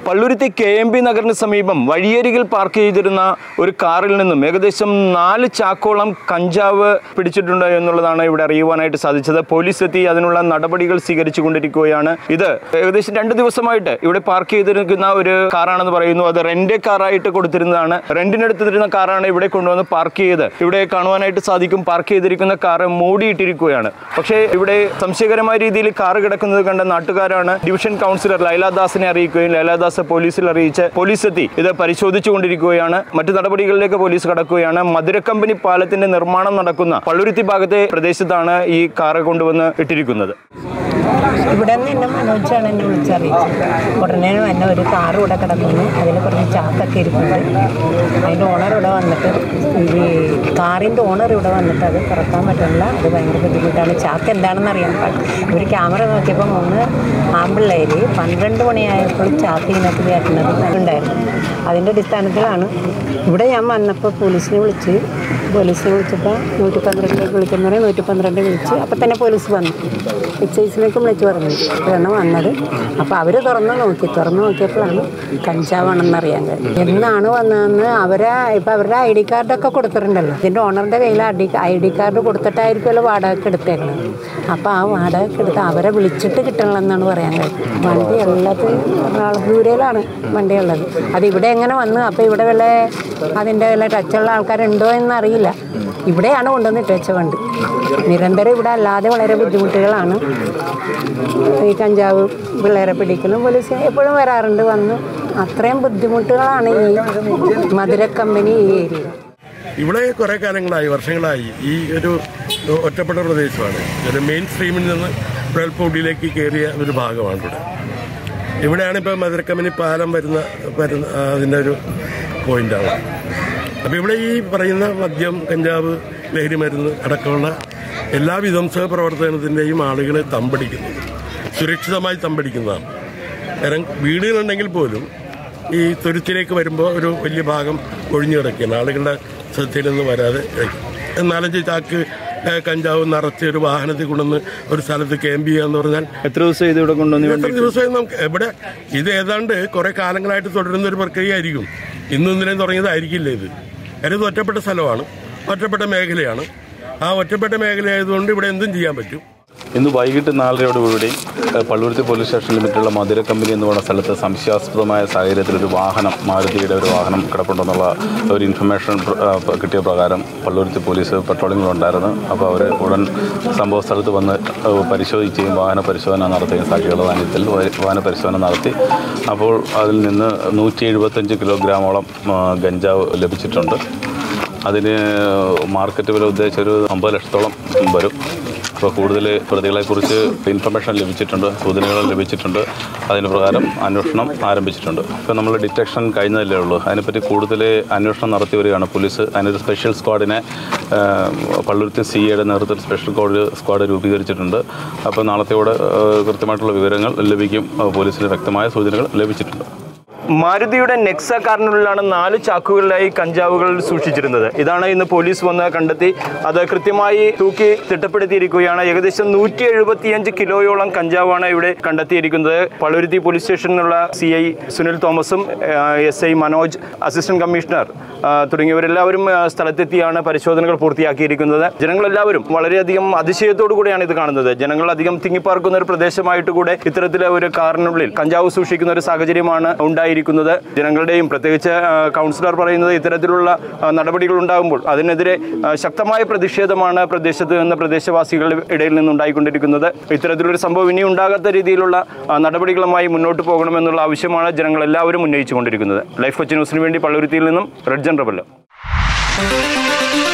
Palluruthy K M P നഗറിന് സമീപം വഴിയരികിൽ പാർക്ക് ചെയ്തിരുന്ന ഒരു കാറിൽ നിന്നും ഏകദേശം നാല് ചാക്കോളം കഞ്ചാവ് പിടിച്ചിട്ടുണ്ട് എന്നുള്ളതാണ് ഇവിടെ അറിയുവാനായിട്ട് സാധിച്ചത് പോലീസ് എത്തി അതിനുള്ള നടപടികൾ സ്വീകരിച്ചു കൊണ്ടിരിക്കുകയാണ് ഇത് ഏകദേശം രണ്ട് ദിവസമായിട്ട് ഇവിടെ പാർക്ക് ചെയ്തിരിക്കുന്ന ഒരു കാറാണെന്ന് പറയുന്നു അത് റെന്റ് കാറായിട്ട് കൊടുത്തിരുന്നതാണ് റെന്റിനെടുത്തിരുന്ന കാറാണ് ഇവിടെ കൊണ്ടുവന്ന് പാർക്ക് ചെയ്ത് ഇവിടെ കാണുവാനായിട്ട് സാധിക്കും പാർക്ക് ചെയ്തിരിക്കുന്ന കാറ് മൂടിയിട്ടിരിക്കുകയാണ് പക്ഷേ ഇവിടെ സംശയകരമായ രീതിയിൽ കാറ് കിടക്കുന്നത് കണ്ട നാട്ടുകാരാണ് ഡിവിഷൻ കൗൺസിലർ ലൈലാദാസിനെ അറിയിക്കുകയും ലൈലാദാസ് പോലീസിൽ അറിയിച്ച് പോലീസ് എത്തി ഇത് പരിശോധിച്ചു കൊണ്ടിരിക്കുകയാണ് മറ്റു നടപടികളിലേക്ക് പോലീസ് കടക്കുകയാണ് മധുര കമ്പനി പാലത്തിന്റെ നിർമ്മാണം നടക്കുന്ന പള്ളുരുത്തി ഭാഗത്തെ പ്രദേശത്താണ് ഈ കാറ് കൊണ്ടുവന്ന് ഇട്ടിരിക്കുന്നത് ഇവിടെ നിന്ന് എന്നെ മനോജാണ് എന്നെ വിളിച്ചറിയിച്ചത് ഉടനെ എന്നെ ഒരു കാർ ഇവിടെ കിടന്നു അതിൽ കുറച്ച് ചാക്കൊക്കെ ഇരിക്കുന്നത് അതിൻ്റെ ഓണർ ഇവിടെ വന്നിട്ട് ഈ കാറിൻ്റെ ഓണർ ഇവിടെ വന്നിട്ട് അത് തുറക്കാൻ പറ്റില്ല അത് ഭയങ്കര ബുദ്ധിമുട്ടാണ് ചാക്ക് എന്താണെന്ന് അറിയാൻ പാടില്ല ഒരു ക്യാമറ നോക്കിയപ്പോൾ മൂന്ന് ആമ്പിള്ളേര് പന്ത്രണ്ട് മണിയായപ്പോൾ ചാക്ക് ഇതിനകത്ത് കയറ്റുന്നത് ഉണ്ടായിരുന്നു അതിൻ്റെ അടിസ്ഥാനത്തിലാണ് ഇവിടെ ഞാൻ വന്നപ്പോൾ പോലീസിനെ വിളിച്ച് പോലീസിനെ വിളിച്ചപ്പോൾ നൂറ്റി പന്ത്രണ്ടിലേക്ക് വിളിക്കുന്ന പറയും നൂറ്റി പന്ത്രണ്ട് വിളിച്ച് അപ്പോൾ തന്നെ പോലീസ് വന്നു എക്സൈസിലേക്ക് വിളിച്ച് പറഞ്ഞു ഇതാണ് വന്നത് അപ്പോൾ അവർ തുറന്ന് നോക്കി തുറന്ന് നോക്കിയപ്പോഴാണ് കഞ്ചാവാണെന്ന് അറിയാൻ കഴിയും എന്നാണ് വന്നതെന്ന് അവരെ ഇപ്പം അവരുടെ ഐ ഡി കാർഡൊക്കെ കൊടുത്തിട്ടുണ്ടല്ലോ ഇതിൻ്റെ ഓണറിൻ്റെ കയ്യിൽ I D I D card കൊടുത്തിട്ടായിരിക്കുമല്ലോ വാടകയ്ക്ക് എടുത്തേക്കുന്നത് അപ്പോൾ ആ വാടകയ്ക്ക് എടുത്ത് അവരെ വിളിച്ചിട്ട് കിട്ടണമെന്നാണ് പറയാൻ കഴിയും വണ്ടി ഉള്ളത് ദൂരയിലാണ് വണ്ടി ഉള്ളത് അത് ഇവിടെ എങ്ങനെ വന്നു അപ്പോൾ ഇവിടെ വല്ല അതിൻ്റെ വല്ല ടച്ചുള്ള ആൾക്കാരുണ്ടോ എന്നറിയില്ല ഇവിടെയാണ് കൊണ്ടുവന്ന് ഇട്ടേച്ച വണ്ടി നിരന്തരം ഇവിടെ അല്ലാതെ വളരെ ബുദ്ധിമുട്ടുകളാണ് ഈ കഞ്ചാവ് പിള്ളേരെ പിടിക്കലും പോലീസ് എപ്പോഴും വരാറുണ്ട് വന്ന് അത്രയും ബുദ്ധിമുട്ടുകളാണ് ഈ മധുര കമ്പനി ഈ ഏരിയ ഇവിടെ കുറെ കാലങ്ങളായി വർഷങ്ങളായി ഈ ഒരു ഒറ്റപ്പെട്ട പ്രദേശമാണ് ഒരു മെയിൻ സ്ട്രീമിൽ നിന്ന് പ്രൽപൗഡിയിലേക്ക് കയറിയ ഒരു ഭാഗമാണ് ഇവിടെ ഇവിടെയാണ് ഇപ്പോൾ മധുരക്കമ്പനി പാലം വരുന്ന വരുന്ന ആ, അതിൻ്റെ ഒരു പോയിന്റാണ് അപ്പോൾ ഇവിടെ ഈ പറയുന്ന മദ്യം കഞ്ചാവ് ലഹരി മരുന്ന് അടക്കമുള്ള എല്ലാ വിധ്വംസക പ്രവർത്തനത്തിൻ്റെയും ആളുകളെ തമ്പടിക്കുന്നു സുരക്ഷിതമായി തമ്പടിക്കുന്നതാണ് കാരണം വീടുകളുണ്ടെങ്കിൽ പോലും ഈ തുരുത്തിലേക്ക് വരുമ്പോൾ ഒരു വലിയ ഭാഗം ഒഴിഞ്ഞു കിടക്കുകയാണ് ആളുകളുടെ ശ്രദ്ധയിൽ നിന്ന് വരാതെ കിടക്കും. നാലഞ്ച് ചാക്ക് ഏഹ്, കഞ്ചാവ് നിറച്ച് ഒരു വാഹനത്തിൽ കൊണ്ടുവന്ന് ഒരു സ്ഥലത്ത് ക്യാമ്പ് ചെയ്യുക എന്ന് പറഞ്ഞാൽ എത്ര ദിവസം ഇത് ഇവിടെ കൊണ്ടുവന്ന് എത്ര ദിവസമായി നമുക്ക് ഇവിടെ ഇത് ഏതാണ്ട് കുറെ കാലങ്ങളായിട്ട് തുടരുന്ന ഒരു പ്രക്രിയ ആയിരിക്കും ഇന്നും ഇന്നലെയും തുടങ്ങിയതായിരിക്കില്ല ഇത് കാര്യം ഇത് ഒറ്റപ്പെട്ട സ്ഥലമാണ് ഒറ്റപ്പെട്ട മേഖലയാണ് ആ ഒറ്റപ്പെട്ട മേഖലയായതുകൊണ്ട് ഇവിടെ എന്തും ചെയ്യാൻ പറ്റും ഇന്ന് വൈകിട്ട് നാലരയോടുകൂടി ഏഹ്, പള്ളുരുത്തി പോലീസ് സ്റ്റേഷൻ ലിമിറ്റുള്ള മധുര കമ്പനി എന്ന് പറയുന്ന സ്ഥലത്ത് സംശയാസ്പദമായ സാഹചര്യത്തിൽ ഒരു വാഹനം മാരുതിയുടെ ഒരു വാഹനം കിടപ്പുണ്ടെന്നുള്ള ഒരു ഇൻഫർമേഷൻ പ്ര- ആ, പ- കിട്ടിയ പ്രകാരം പള്ളുരുത്തി പോലീസ് പെട്രോളിങ്ങിലുണ്ടായിരുന്നു അപ്പോൾ അവർ ഉടൻ സംഭവ സ്ഥലത്ത് വന്ന് ഏഹ്, പരിശോധിക്കുകയും വാഹന പരിശോധന നടത്തുകയും സാക്ഷികളുടെ സാന്നിധ്യത്തിൽ വ- വാഹന പരിശോധന നടത്തി അപ്പോൾ അതിൽ നിന്ന് നൂറ്റി എഴുപത്തഞ്ച് കിലോഗ്രാമോളം ആ, ഗഞ്ചാവ് ലഭിച്ചിട്ടുണ്ട് അതിന് മാർക്കറ്റ് വില ഉദ്ദേശിച്ച ഒരു അമ്പത് ലക്ഷത്തോളം വരും അപ്പോൾ കൂടുതൽ പ്രതികളെക്കുറിച്ച് ഇൻഫർമേഷൻ ലഭിച്ചിട്ടുണ്ട് സൂചനകൾ ലഭിച്ചിട്ടുണ്ട് അതിന് പ്രകാരം അന്വേഷണം ആരംഭിച്ചിട്ടുണ്ട് ഇപ്പോൾ നമ്മൾ ഡിറ്റക്ഷൻ കഴിഞ്ഞതല്ലേ ഉള്ളൂ അതിനെപ്പറ്റി കൂടുതൽ അന്വേഷണം നടത്തി വരികയാണ് പോലീസ് അതിനൊരു സ്പെഷ്യൽ സ്ക്വാഡിനെ ആ, പള്ളുരുത്തി സി എയുടെ നേതൃത്വത്തിൽ സ്പെഷ്യൽ സ്ക്വാഡ് സ്ക്വാഡ് രൂപീകരിച്ചിട്ടുണ്ട് അപ്പോൾ നാളത്തെയോടെ ആ, കൃത്യമായിട്ടുള്ള വിവരങ്ങൾ ലഭിക്കും ആ, പോലീസിന് വ്യക്തമായ സൂചനകൾ ലഭിച്ചിട്ടുണ്ട് മാരുതിയുടെ നെക്സ കാറിനുള്ളിലാണ് നാല് ചാക്കുകളിലായി കഞ്ചാവുകൾ സൂക്ഷിച്ചിരുന്നത് ഇതാണ് ഇന്ന് പോലീസ് വന്ന് കണ്ടെത്തി അത് കൃത്യമായി തൂക്കി തിട്ടപ്പെടുത്തിയിരിക്കുകയാണ് ഏകദേശം നൂറ്റി എഴുപത്തിയഞ്ച് കിലോയോളം കഞ്ചാവാണ് ഇവിടെ കണ്ടെത്തിയിരിക്കുന്നത് പള്ളുരുത്തി പോലീസ് സ്റ്റേഷനിലുള്ള സി ഐ സുനിൽ തോമസും S I Manoj assistant commissioner ആ, തുടങ്ങിയവരെല്ലാവരും ആ, സ്ഥലത്തെത്തിയാണ് പരിശോധനകൾ പൂർത്തിയാക്കിയിരിക്കുന്നത് ജനങ്ങളെല്ലാവരും വളരെയധികം അതിശയത്തോടു കൂടിയാണ് ഇത് കാണുന്നത് ജനങ്ങൾ അധികം തിങ്ങിപ്പാർക്കുന്ന ഒരു പ്രദേശമായിട്ട് കൂടെ ഇത്തരത്തിലെ ഒരു കാറിനുള്ളിൽ കഞ്ചാവ് സൂക്ഷിക്കുന്ന ഒരു സാഹചര്യമാണ് ഉണ്ടായിരിക്കുന്നത് ജനങ്ങളുടെയും പ്രത്യേകിച്ച് ആ, കൗൺസിലർ പറയുന്നത് ഇത്തരത്തിലുള്ള ആ, നടപടികൾ ഉണ്ടാകുമ്പോൾ അതിനെതിരെ ആ, ശക്തമായ പ്രതിഷേധമാണ് പ്രദേശത്ത് നിന്ന് പ്രദേശവാസികളുടെ ഇടയിൽ നിന്നുണ്ടായിക്കൊണ്ടിരിക്കുന്നത് ഇത്തരത്തിലൊരു സംഭവം ഇനി ഉണ്ടാകാത്ത രീതിയിലുള്ള ആ, നടപടികളുമായി മുന്നോട്ട് പോകണമെന്നുള്ള ആവശ്യമാണ് ജനങ്ങൾ എല്ലാവരും ഉന്നയിച്ചുകൊണ്ടിരിക്കുന്നത് ലൈഫ് കൊച്ചി ന്യൂസിന് വേണ്ടി പള്ളുരുത്തിയിൽ നിന്നും റെഡ്ജൻ റബല്ല